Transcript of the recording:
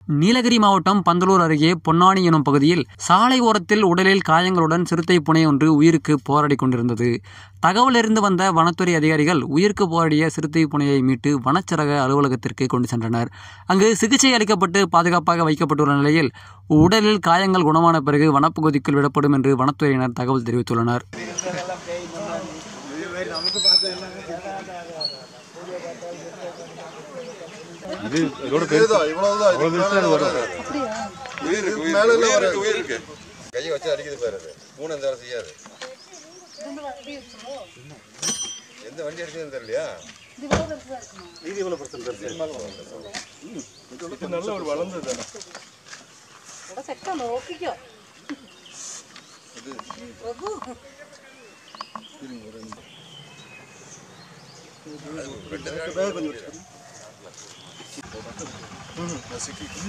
நீலகிரி மாவட்டம் பந்தலூர் அருகே பொன்னானி எனும் பகுதியில் சாலை ஓரத்தில் உடலில் காயங்களுடன் சிறுத்தை புனை ஒன்று உயிருக்கு போராடி கொண்டிருந்தது தகவலிருந்து வந்த வனத்துறை அதிகாரிகள் உயிருக்கு போராடிய சிறுத்தை புனையை மீட்டு வனச்சரக அலுவலகத்திற்கு கொண்டு சென்றனர் அங்கு சிகிச்சை அளிக்கப்பட்டு பாதுகாப்பாக வைக்கப்பட்டுள்ள நிலையில் உடலில் காயங்கள் குணமான பிறகு வனப்பகுதிக்குள் விடப்படும் என்று வனத்துறையினர் தகவல் தெரிவித்துள்ளனர் இது இதோட பெருசு இதுதான், இவ்வளவுதான். அவ்வளவு இதுக்கு பெருசா மேல இது வராது. உயிர் இருக்கு இதுக்கு உயிர் மேல இருக்கு, எல்லாம் உயிர் வராது. இருக்கு உயிர் இருக்கு கையை வச்சு அடிக்குது பாரு அது மூணு அந்த வேலை செய்யாது எந்த வண்டி அடிச்சதுன்னு தெரியலையா இது நல்ல ஒரு வளர்ந்தது தானே கொஞ்சம்